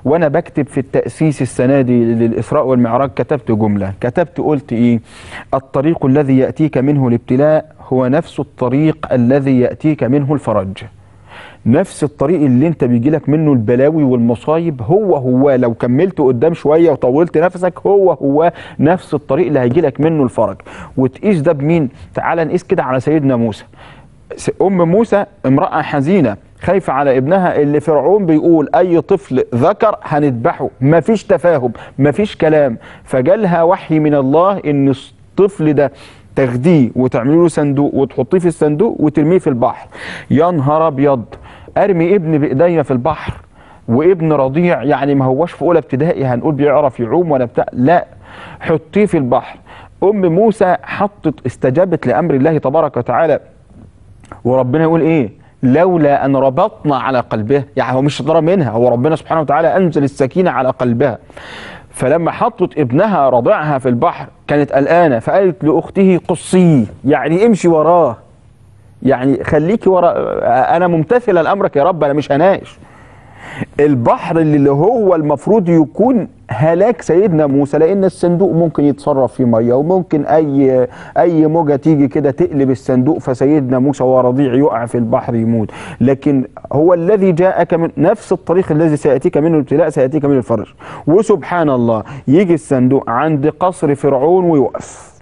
وانا بكتب في التاسيس السنه دي للاسراء والمعراج كتبت جمله كتبت قلت ايه الطريق الذي ياتيك منه الابتلاء هو نفس الطريق الذي ياتيك منه الفرج نفس الطريق اللي انت بيجي لك منه البلاوي والمصايب هو هو لو كملت قدام شويه وطولت نفسك هو هو نفس الطريق اللي هيجي لك منه الفرج وتقيس ده بمين تعال نقيس كده على سيدنا موسى س- ام موسى امراه حزينه خايفه على ابنها اللي فرعون بيقول اي طفل ذكر هنذبحه مفيش تفاهم مفيش كلام فجالها وحي من الله ان الطفل ده تاخديه وتعملي له صندوق وتحطيه في الصندوق وترميه في البحر يا نهار ابيض ارمي ابني بايديا في البحر وابن رضيع يعني ما هوش في اولى ابتدائي هنقول بيعرف يعوم ولا بتاع لا حطيه في البحر ام موسى حطت استجابت لامر الله تبارك وتعالى وربنا يقول ايه لولا ان ربطنا على قلبها يعني هو مش ضرر منها هو ربنا سبحانه وتعالى انزل السكينه على قلبها فلما حطت ابنها رضعها في البحر كانت قلقانه فقالت لاخته قصيه يعني امشي وراه يعني خليكي ورا انا ممتثله لامرك يا رب انا مش هناقش البحر اللي هو المفروض يكون هلاك سيدنا موسى لان الصندوق ممكن يتصرف فيه ميه وممكن اي اي موجه تيجي كده تقلب الصندوق فسيدنا موسى وهو رضيع يقع في البحر يموت لكن هو الذي جاءك من نفس الطريق الذي سياتيك منه الابتلاء سياتيك منه الفرج وسبحان الله يجي الصندوق عند قصر فرعون ويقف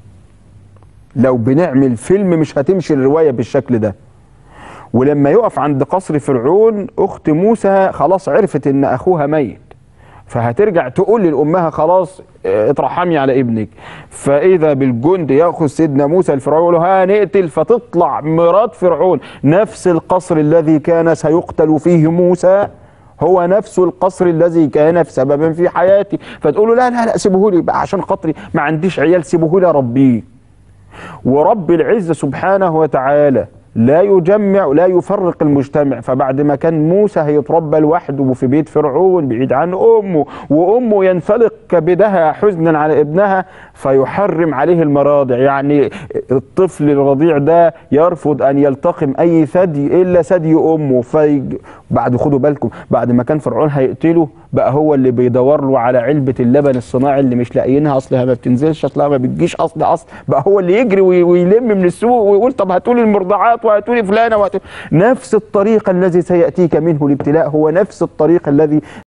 لو بنعمل فيلم مش هتمشي الروايه بالشكل ده ولما يقف عند قصر فرعون اخت موسى خلاص عرفت ان اخوها ميت فهترجع تقول لامها خلاص اه، اترحمي على ابنك فاذا بالجند ياخذ سيدنا موسى الفرعون يقول له ها نقتل فتطلع مرات فرعون نفس القصر الذي كان سيقتل فيه موسى هو نفس القصر الذي كان في سببا في حياتي فتقول له لا لا لا سيبوه لي بقى عشان خاطري ما عنديش عيال سيبوه لي ربيه ورب العزة سبحانه وتعالى لا يجمع لا يفرق المجتمع فبعد ما كان موسى هيتربى لوحده في بيت فرعون بعيد عن امه وامه ينفلق كبدها حزنا على ابنها فيحرم عليه المراضع يعني الطفل الرضيع ده يرفض ان يلتقم اي ثدي الا ثدي امه في بعد خدوا بالكم بعد ما كان فرعون هيقتله بقى هو اللي بيدور له على علبه اللبن الصناعي اللي مش لاقيينها اصلها ما بتنزلش اصلها ما بتجيش اصل اصل بقى هو اللي يجري وي- ويلم من السوق ويقول طب هاتوا لي المرضعات وهاتوا لي فلانه وهاتوا نفس الطريق الذي سياتيك منه الابتلاء هو نفس الطريق الذي